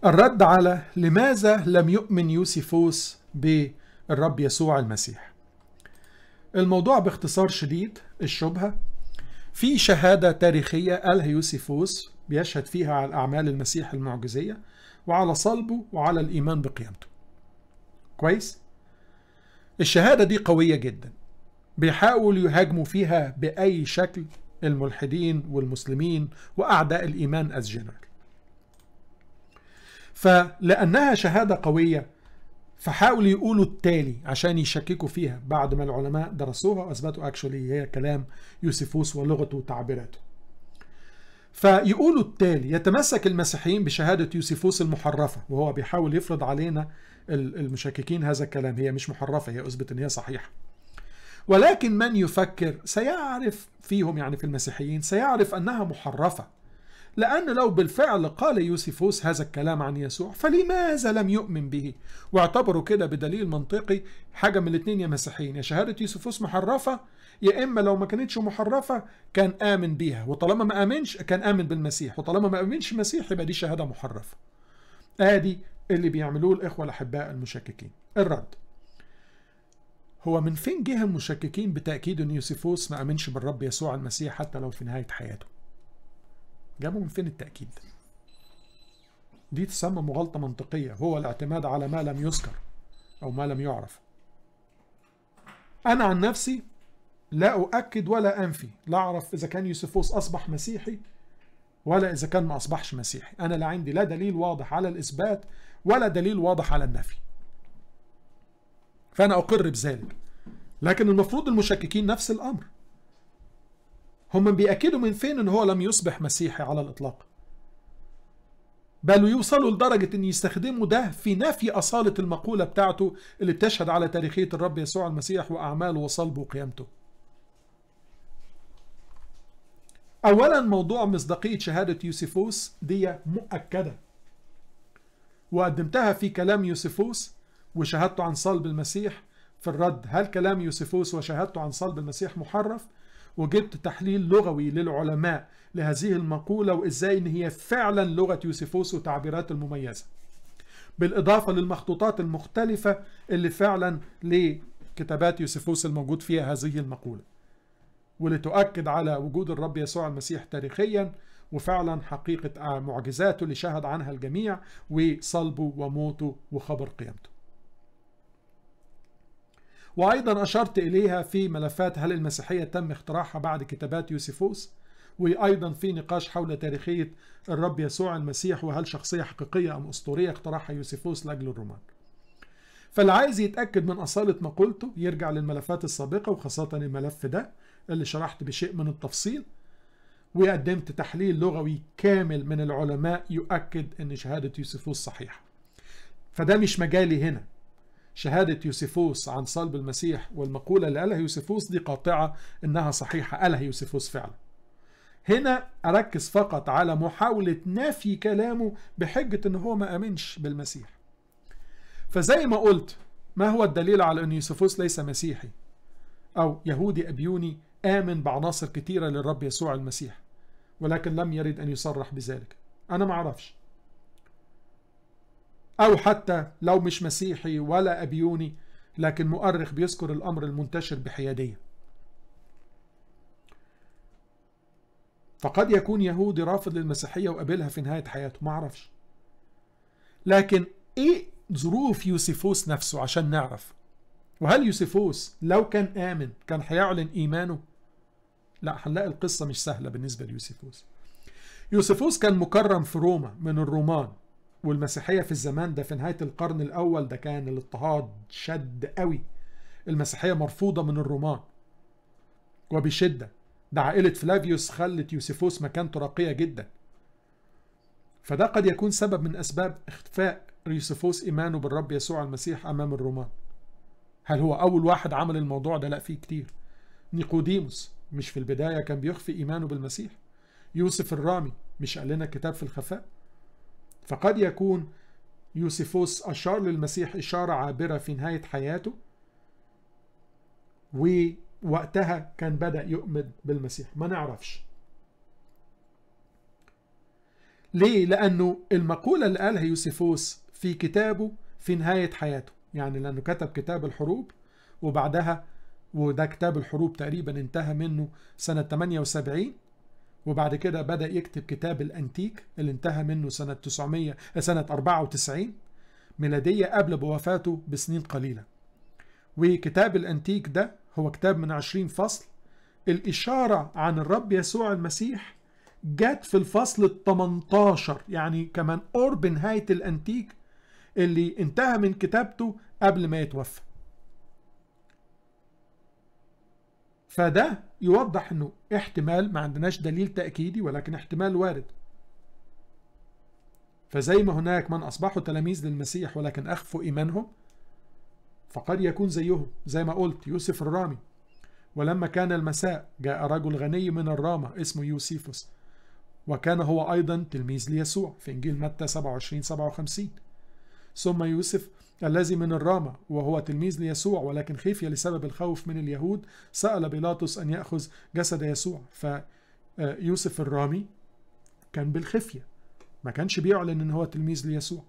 الرد على لماذا لم يؤمن يوسيفوس بالرب يسوع المسيح الموضوع باختصار شديد الشبهة في شهادة تاريخية قالها يوسيفوس بيشهد فيها على أعمال المسيح المعجزية وعلى صلبه وعلى الإيمان بقيامته كويس؟ الشهادة دي قوية جدا بيحاولوا يهاجموا فيها بأي شكل الملحدين والمسلمين وأعداء الإيمان أز جنرال فلأنها شهادة قوية فحاولوا يقولوا التالي عشان يشككوا فيها بعد ما العلماء درسوها واثبتوا اكشولي هي كلام يوسفوس ولغته وتعبيراته. فيقولوا التالي يتمسك المسيحيين بشهاده يوسفوس المحرفه وهو بيحاول يفرض علينا المشككين هذا الكلام هي مش محرفه هي اثبت ان هي صحيحه. ولكن من يفكر سيعرف فيهم يعني في المسيحيين سيعرف انها محرفه. لأن لو بالفعل قال يوسيفوس هذا الكلام عن يسوع فلماذا لم يؤمن به واعتبروا كده بدليل منطقي حاجة من الاثنين يا مسيحيين يا شهادة يوسيفوس محرفة يا إما لو ما كانتش محرفة كان آمن بيها وطالما ما آمنش كان آمن بالمسيح وطالما ما آمنش المسيح يبقى دي شهادة محرفة آدي اللي بيعملوه الإخوة الأحباء المشككين الرد هو من فين جه المشككين بتأكيد أن يوسيفوس ما آمنش بالرب يسوع المسيح حتى لو في نهاية حياته جابوا من فين التأكيد ده؟ دي تسمى مغالطة منطقية هو الاعتماد على ما لم يذكر أو ما لم يعرف أنا عن نفسي لا أؤكد ولا أنفي لا أعرف إذا كان يوسفوس أصبح مسيحي ولا إذا كان ما أصبحش مسيحي أنا لا عندي لا دليل واضح على الإثبات ولا دليل واضح على النفي فأنا أقر بذلك لكن المفروض المشككين نفس الأمر هم بيأكدوا من فين ان هو لم يصبح مسيحي على الاطلاق بل يوصلوا لدرجة ان يستخدموا ده في نفي اصالة المقولة بتاعته اللي بتشهد على تاريخية الرب يسوع المسيح واعماله وصلبه وقيامته اولا موضوع مصداقية شهادة يوسيفوس دي مؤكدة وقدمتها في كلام يوسيفوس وشهادته عن صلب المسيح في الرد هل كلام يوسيفوس وشهادته عن صلب المسيح محرف وجبت تحليل لغوي للعلماء لهذه المقولة وإزاي إن هي فعلا لغة يوسيفوس وتعبيرات المميزة بالإضافة للمخطوطات المختلفة اللي فعلا لكتابات يوسيفوس الموجود فيها هذه المقولة ولتؤكد على وجود الرب يسوع المسيح تاريخيا وفعلا حقيقة معجزاته اللي شهد عنها الجميع وصلبه وموته وخبر قيامته وأيضا أشرت إليها في ملفات هل المسيحية تم اختراعها بعد كتابات يوسيفوس وأيضا في نقاش حول تاريخية الرب يسوع المسيح وهل شخصية حقيقية أم أسطورية اخترعها يوسيفوس لأجل الرومان فاللي عايز يتأكد من أصالة مقولته يرجع للملفات السابقة وخاصة الملف ده اللي شرحت بشيء من التفصيل وقدمت تحليل لغوي كامل من العلماء يؤكد أن شهادة يوسيفوس صحيحة فده مش مجالي هنا شهادة يوسيفوس عن صلب المسيح والمقولة اللي قالها يوسيفوس دي قاطعة إنها صحيحة قالها يوسيفوس فعلا هنا أركز فقط على محاولة نفي كلامه بحجة إن هو ما أمنش بالمسيح فزي ما قلت ما هو الدليل على أن يوسيفوس ليس مسيحي أو يهودي أبيوني آمن بعناصر كتيرة للرب يسوع المسيح ولكن لم يرد أن يصرح بذلك أنا ما أعرفش أو حتى لو مش مسيحي ولا أبيوني لكن مؤرخ بيذكر الأمر المنتشر بحيادية فقد يكون يهودي رافض للمسيحية وقابلها في نهاية حياته ما أعرفش لكن إيه ظروف يوسيفوس نفسه عشان نعرف وهل يوسيفوس لو كان آمن كان هيعلن إيمانه لا هنلاقي القصة مش سهلة بالنسبة ليوسيفوس يوسيفوس كان مكرم في روما من الرومان والمسيحية في الزمان ده في نهاية القرن الأول ده كان الاضطهاد شد قوي المسيحية مرفوضة من الرومان وبشدة ده عائلة فلافيوس خلت يوسيفوس مكانته راقية جدا فده قد يكون سبب من أسباب اختفاء يوسيفوس إيمانه بالرب يسوع المسيح أمام الرومان هل هو أول واحد عمل الموضوع ده؟ لا فيه كتير نيقوديموس مش في البداية كان بيخفي إيمانه بالمسيح يوسف الرامي مش قال لنا كتاب في الخفاء فقد يكون يوسيفوس أشار للمسيح إشارة عابرة في نهاية حياته ووقتها كان بدأ يؤمن بالمسيح ما نعرفش ليه؟ لأنه المقولة اللي قالها يوسيفوس في كتابه في نهاية حياته يعني لأنه كتب كتاب الحروب وبعدها وده كتاب الحروب تقريبا انتهى منه سنة 78 وبعد كده بدأ يكتب كتاب الأنتيك اللي انتهى منه سنة 900 سنة 94 ميلادية قبل بوفاته بسنين قليلة وكتاب الأنتيك ده هو كتاب من 20 فصل الإشارة عن الرب يسوع المسيح جت في الفصل ال 18 يعني كمان قرب نهاية الأنتيك اللي انتهى من كتابته قبل ما يتوفى فده يوضح انه احتمال ما عندناش دليل تأكيدي ولكن احتمال وارد فزي ما هناك من أصبحوا تلاميذ للمسيح ولكن أخفوا إيمانهم فقد يكون زيهم زي ما قلت يوسف الرامي ولما كان المساء جاء رجل غني من الرامة اسمه يوسيفوس وكان هو أيضا تلميذ ليسوع في إنجيل متى 27 57 ثم يوسف الذي من الرامة وهو تلميذ ليسوع ولكن خفي لسبب الخوف من اليهود سأل بيلاطس أن يأخذ جسد يسوع فيوسف الرامي كان بالخفية ما كانش بيعلن أن هو تلميذ ليسوع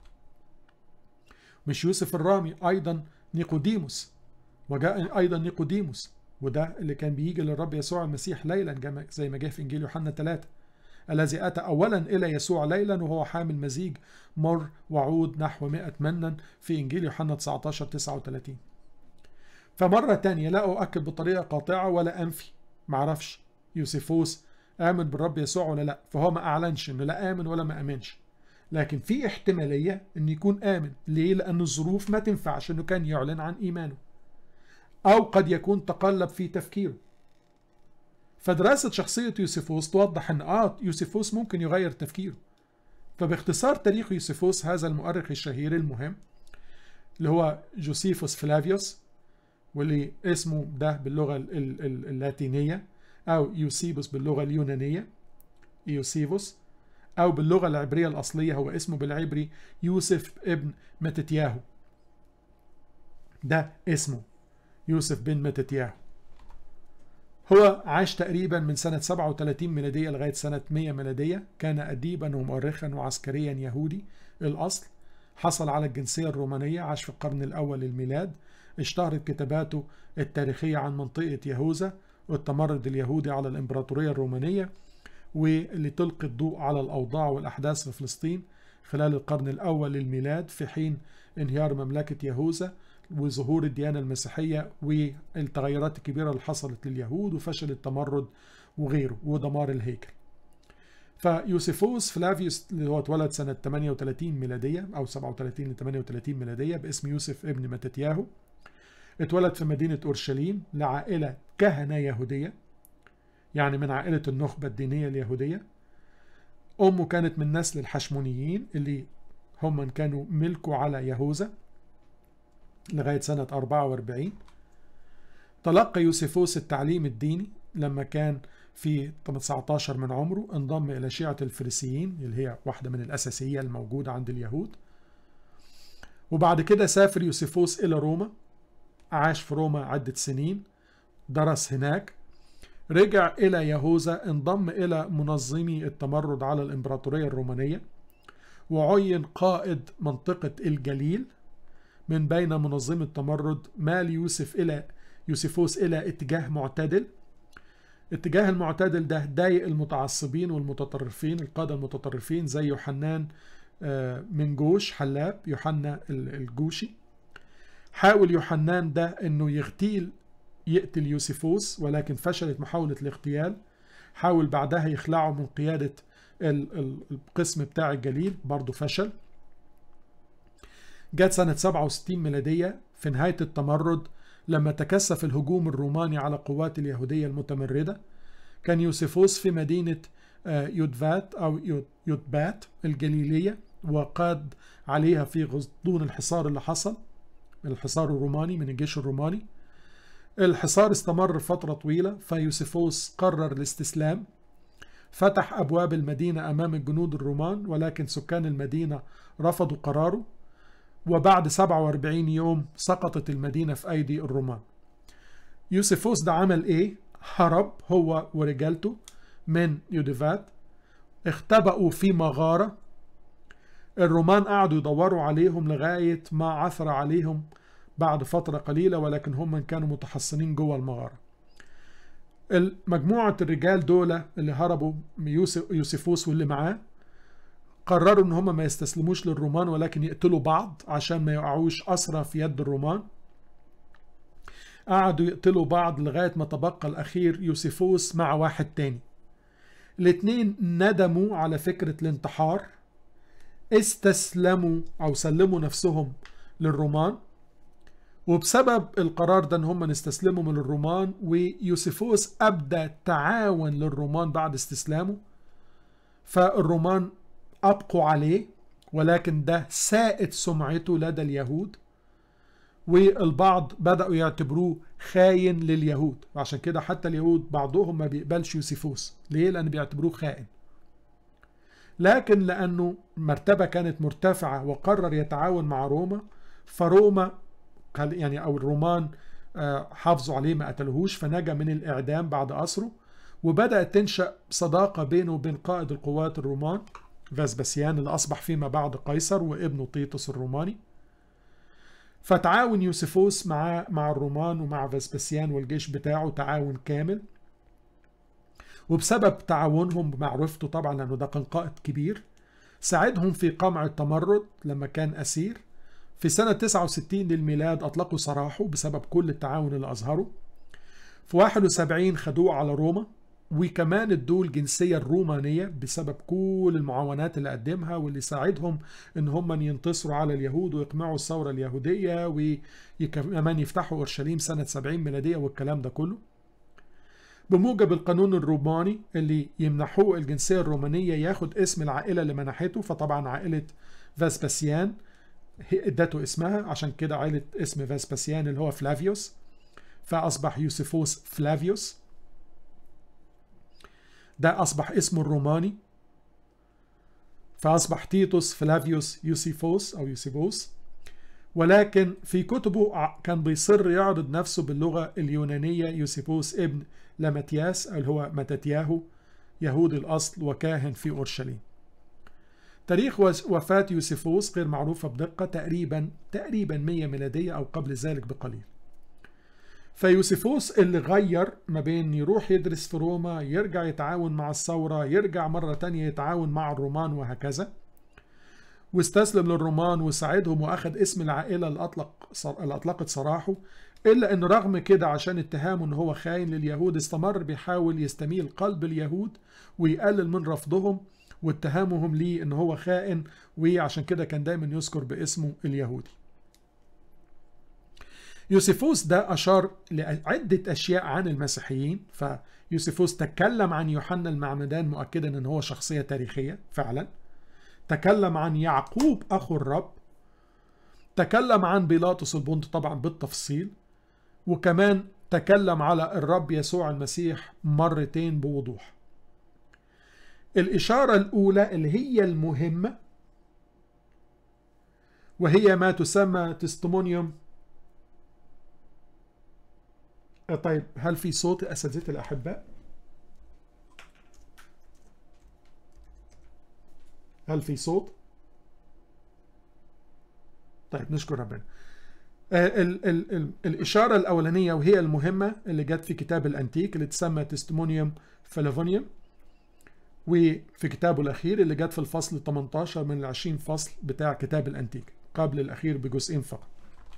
مش يوسف الرامي أيضا نيقوديموس وجاء أيضا نيقوديموس وده اللي كان بيجي للرب يسوع المسيح ليلا زي ما جه في إنجيل يوحنا 3 الذي أتى أولا إلى يسوع ليلا وهو حامل مزيج مر وعود نحو 100 منا في إنجيل يوحنا 19 39 فمرة تانية لا أؤكد بطريقة قاطعة ولا أنفي معرفش يوسيفوس آمن بالرب يسوع ولا لا فهو ما أعلنش إنه لا آمن ولا ما آمنش لكن في احتمالية إنه يكون آمن ليه؟ لأن الظروف ما تنفعش إنه كان يعلن عن إيمانه أو قد يكون تقلب في تفكيره فدراسة شخصية يوسيفوس توضح أن آه يوسيفوس ممكن يغير تفكيره فباختصار تاريخ يوسيفوس هذا المؤرخ الشهير المهم اللي هو جوسيفوس فلافيوس واللي اسمه ده باللغة اللاتينية أو يوسيبوس باللغة اليونانية يوسيفوس أو باللغة العبرية الأصلية هو اسمه بالعبري يوسف ابن متتياهو ده اسمه يوسف بن متتياهو هو عاش تقريبا من سنة 37 ميلادية لغاية سنة 100 ميلادية كان أديبا ومؤرخا وعسكريا يهودي الأصل حصل على الجنسية الرومانية عاش في القرن الأول للميلاد اشتهرت كتاباته التاريخية عن منطقة يهوذا والتمرد اليهودي على الإمبراطورية الرومانية واللي تلقي الضوء على الأوضاع والأحداث في فلسطين خلال القرن الأول للميلاد في حين انهيار مملكة يهوذا وظهور الديانة المسيحية والتغيرات الكبيرة اللي حصلت لليهود وفشل التمرد وغيره ودمار الهيكل فيوسيفوس فلافيوس اللي هو اتولد سنة 38 ميلادية أو 37 ل 38 ميلادية باسم يوسف ابن متتياهو اتولد في مدينة أورشليم لعائلة كهنة يهودية يعني من عائلة النخبة الدينية اليهودية أمه كانت من نسل الحشمونيين اللي هم كانوا ملكوا على يهوذا لغاية سنة 44 تلقى يوسيفوس التعليم الديني لما كان في 19 من عمره انضم إلى شيعة الفريسيين اللي هي واحدة من الأساسية الموجودة عند اليهود وبعد كده سافر يوسيفوس إلى روما عاش في روما عدة سنين درس هناك رجع إلى يهوذا انضم إلى منظمي التمرد على الإمبراطورية الرومانية وعين قائد منطقة الجليل من بين منظمي التمرد مال يوسف إلى يوسيفوس إلى اتجاه معتدل اتجاه المعتدل ده ضايق المتعصبين والمتطرفين القادة المتطرفين زي يوحنان من جوش حلاب يوحنا الجوشي حاول يوحنان ده انه يغتيل يقتل يوسيفوس ولكن فشلت محاولة الاغتيال حاول بعدها يخلعه من قيادة القسم بتاع الجليل برضه فشل جت سنة 67 ميلادية في نهاية التمرد لما تكثف الهجوم الروماني على قوات اليهودية المتمردة كان يوسيفوس في مدينة يودفات أو يودبات الجليلية وقاد عليها في غضون الحصار اللي حصل الحصار الروماني من الجيش الروماني الحصار استمر فترة طويلة فيوسيفوس قرر الاستسلام فتح أبواب المدينة أمام الجنود الرومان ولكن سكان المدينة رفضوا قراره وبعد 47 يوم سقطت المدينة في أيدي الرومان يوسيفوس ده عمل إيه؟ هرب هو ورجالته من يوديفات اختبأوا في مغارة الرومان قعدوا يدوروا عليهم لغاية ما عثر عليهم بعد فترة قليلة ولكن هم كانوا متحصنين جوه المغارة مجموعة الرجال دول اللي هربوا يوسفوس واللي معاه قرروا ان هم ما يستسلموش للرومان ولكن يقتلوا بعض عشان ما يقعوش أسرى في يد الرومان قعدوا يقتلوا بعض لغاية ما تبقى الأخير يوسفوس مع واحد تاني الاتنين ندموا على فكرة الانتحار استسلموا أو سلموا نفسهم للرومان وبسبب القرار ده ان هم نستسلموا من الرومان ويوسفوس ابدى تعاون للرومان بعد استسلامه فالرومان ابقوا عليه ولكن ده ساءت سمعته لدى اليهود والبعض بدأوا يعتبروه خاين لليهود وعشان كده حتى اليهود بعضهم ما بيقبلش يوسفوس ليه؟ لأن بيعتبروه خائن لكن لأنه مرتبة كانت مرتفعة وقرر يتعاون مع روما فروما يعني أو الرومان حافظوا عليه ما قتلوهوش فنجا من الإعدام بعد أسره وبدأت تنشأ صداقة بينه وبين قائد القوات الرومان فاسباسيان اللي أصبح فيما بعد قيصر وابنه تيتوس الروماني فتعاون يوسفوس مع مع الرومان ومع فاسباسيان والجيش بتاعه تعاون كامل وبسبب تعاونهم بمعرفته طبعا لانه ده كان قائد كبير ساعدهم في قمع التمرد لما كان اسير في سنة 69 للميلاد أطلقوا سراحه بسبب كل التعاون اللي أظهره في 71 خدوه على روما وكمان ادوه الجنسية الرومانية بسبب كل المعاونات اللي قدمها واللي ساعدهم ان هم ينتصروا على اليهود ويقمعوا الثورة اليهودية وكمان يفتحوا اورشليم سنة 70 ميلادية والكلام ده كله بموجب القانون الروماني اللي يمنحوه الجنسية الرومانية ياخد اسم العائلة اللي منحته فطبعا عائلة فاسباسيان ادته اسمها عشان كده عائلة اسم فاسباسيان اللي هو فلافيوس فأصبح يوسفوس فلافيوس ده أصبح اسمه الروماني فأصبح تيتوس فلافيوس يوسيفوس أو يوسيفوس ولكن في كتبه كان بيصر يعرض نفسه باللغة اليونانية يوسيفوس ابن لمتياس اللي هو متتياهو يهودي الأصل وكاهن في أورشليم تاريخ وفاة يوسيفوس غير معروفة بدقة تقريبا تقريبا 100 ميلادية أو قبل ذلك بقليل فيوسيفوس اللي غير ما بين يروح يدرس في روما يرجع يتعاون مع الثورة يرجع مرة تانية يتعاون مع الرومان وهكذا واستسلم للرومان وساعدهم واخد اسم العائلة اللي, أطلق اللي أطلقت سراحه إلا أن رغم كده عشان اتهامه أن هو خاين لليهود استمر بيحاول يستميل قلب اليهود ويقلل من رفضهم واتهامهم ليه أن هو خائن وعشان كده كان دايما يذكر باسمه اليهودي يوسيفوس ده أشار لعدة أشياء عن المسيحيين فيوسيفوس تكلم عن يوحنا المعمدان مؤكدا أن هو شخصية تاريخية فعلا تكلم عن يعقوب أخو الرب تكلم عن بيلاطس البنط طبعا بالتفصيل وكمان تكلم على الرب يسوع المسيح مرتين بوضوح الإشارة الأولى اللي هي المهمة وهي ما تسمى تستمونيوم طيب هل في صوت أساتذتي الأحباء؟ هل في صوت؟ طيب نشكر ربنا. ال ال ال الإشارة الأولانية وهي المهمة اللي جت في كتاب الأنتيك اللي تسمى تستمونيوم فلافونيوم وفي كتابه الأخير اللي جت في الفصل 18 من ال 20 فصل بتاع كتاب الأنتيك قبل الأخير بجزئين فقط.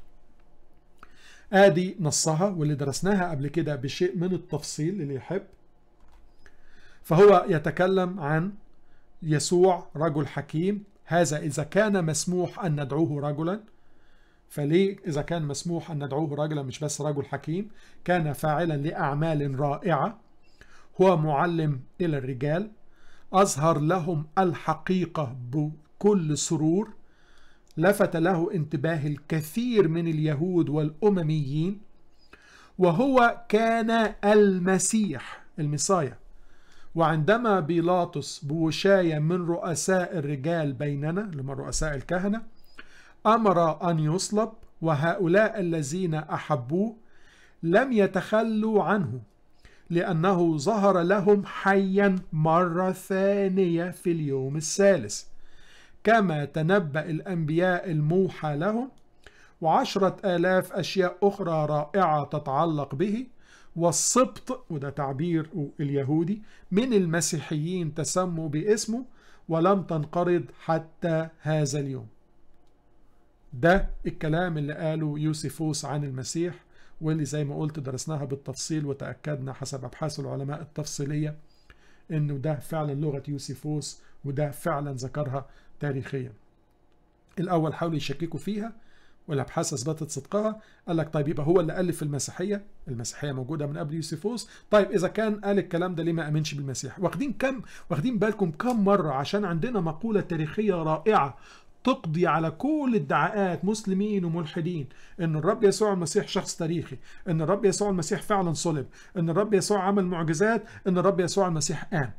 ادي نصها واللي درسناها قبل كده بشيء من التفصيل اللي يحب فهو يتكلم عن يسوع رجل حكيم هذا إذا كان مسموح أن ندعوه رجلا فليه إذا كان مسموح أن ندعوه رجلا مش بس رجل حكيم كان فاعلا لأعمال رائعة هو معلم إلى الرجال أظهر لهم الحقيقة بكل سرور لفت له انتباه الكثير من اليهود والأمميين وهو كان المسيح المسايا وعندما بيلاطس بوشاية من رؤساء الرجال بيننا لما رؤساء الكهنة أمر أن يصلب وهؤلاء الذين أحبوه لم يتخلوا عنه لأنه ظهر لهم حيا مرة ثانية في اليوم الثالث كما تنبأ الأنبياء الموحى لهم وعشرة آلاف أشياء أخرى رائعة تتعلق به والسبط وده تعبير اليهودي من المسيحيين تسموا باسمه ولم تنقرض حتى هذا اليوم ده الكلام اللي قاله يوسفوس عن المسيح واللي زي ما قلت درسناها بالتفصيل وتأكدنا حسب أبحاث العلماء التفصيلية إنه ده فعلا لغة يوسفوس وده فعلا ذكرها تاريخيا الأول حاولوا يشككوا فيها والابحاث اثبتت صدقها قال لك طيب يبقى هو اللي الف المسيحيه المسيحيه موجوده من قبل يوسفوس طيب اذا كان قال الكلام ده ليه ما امنش بالمسيح واخدين كم واخدين بالكم كم مره عشان عندنا مقوله تاريخيه رائعه تقضي على كل ادعاءات مسلمين وملحدين ان الرب يسوع المسيح شخص تاريخي ان الرب يسوع المسيح فعلا صلب ان الرب يسوع عمل معجزات ان الرب يسوع المسيح قام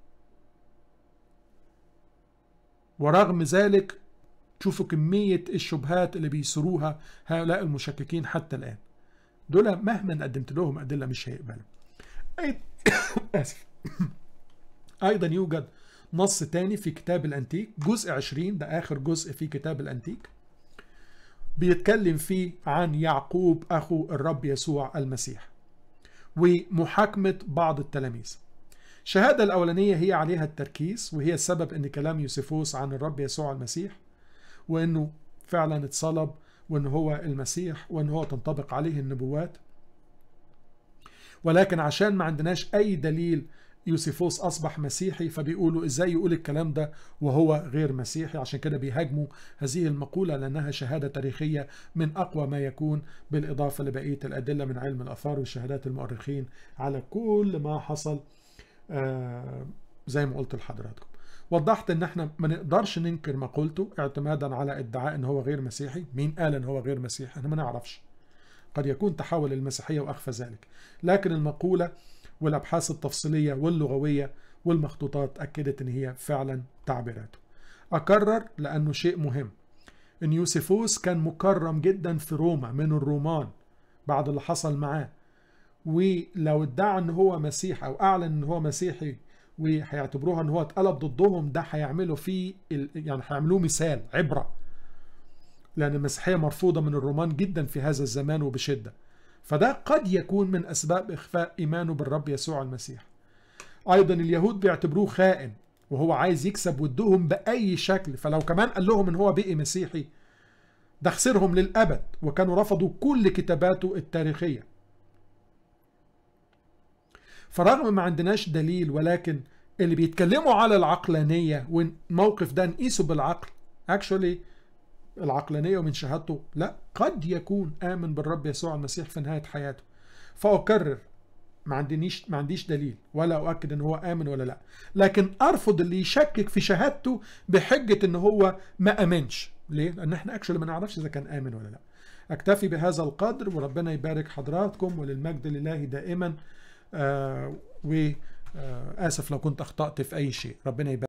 ورغم ذلك شوفوا كمية الشبهات اللي بيسروها هؤلاء المشككين حتى الآن دول مهما قدمت لهم أدلة مش هيقبلوا آسف أيضا يوجد نص تاني في كتاب الأنتيك جزء 20 ده آخر جزء في كتاب الأنتيك بيتكلم فيه عن يعقوب أخو الرب يسوع المسيح ومحاكمة بعض التلاميذ الشهادة الأولانية هي عليها التركيز وهي السبب أن كلام يوسفوس عن الرب يسوع المسيح وانه فعلا اتصلب وان هو المسيح وان هو تنطبق عليه النبوات ولكن عشان ما عندناش اي دليل يوسفوس اصبح مسيحي فبيقولوا ازاي يقول الكلام ده وهو غير مسيحي عشان كده بيهاجموا هذه المقوله لانها شهاده تاريخيه من اقوى ما يكون بالاضافه لبقيه الادله من علم الاثار وشهادات المؤرخين على كل ما حصل آه زي ما قلت لحضراتكم وضحت ان احنا ما نقدرش ننكر مقولته اعتمادا على ادعاء ان هو غير مسيحي مين قال ان هو غير مسيحي احنا ما نعرفش قد يكون تحول للمسيحيه واخفى ذلك لكن المقوله والابحاث التفصيليه واللغويه والمخطوطات اكدت ان هي فعلا تعبيراته اكرر لانه شيء مهم ان يوسفوس كان مكرم جدا في روما من الرومان بعد اللي حصل معاه ولو ادعى ان هو مسيح او اعلن ان هو مسيحي وهيعتبروها ان هو اتقلب ضدهم ده هيعملوا فيه ال... يعني هيعملوه مثال عبره لان المسيحيه مرفوضه من الرومان جدا في هذا الزمان وبشده فده قد يكون من اسباب اخفاء ايمانه بالرب يسوع المسيح ايضا اليهود بيعتبروه خائن وهو عايز يكسب ودهم باي شكل فلو كمان قال لهم ان هو بقي مسيحي ده خسرهم للابد وكانوا رفضوا كل كتاباته التاريخيه فرغم ما عندناش دليل ولكن اللي بيتكلموا على العقلانية والموقف ده نقيسه بالعقل اكشولي العقلانية ومن شهادته لا قد يكون آمن بالرب يسوع المسيح في نهاية حياته فأكرر ما عنديش ما عنديش دليل ولا أؤكد إن هو آمن ولا لا لكن أرفض اللي يشكك في شهادته بحجة إن هو ما آمنش ليه؟ لأن إحنا اكشولي ما نعرفش إذا كان آمن ولا لا أكتفي بهذا القدر وربنا يبارك حضراتكم وللمجد لله دائما آه وآسف لو كنت أخطأت في أي شيء ربنا يبارك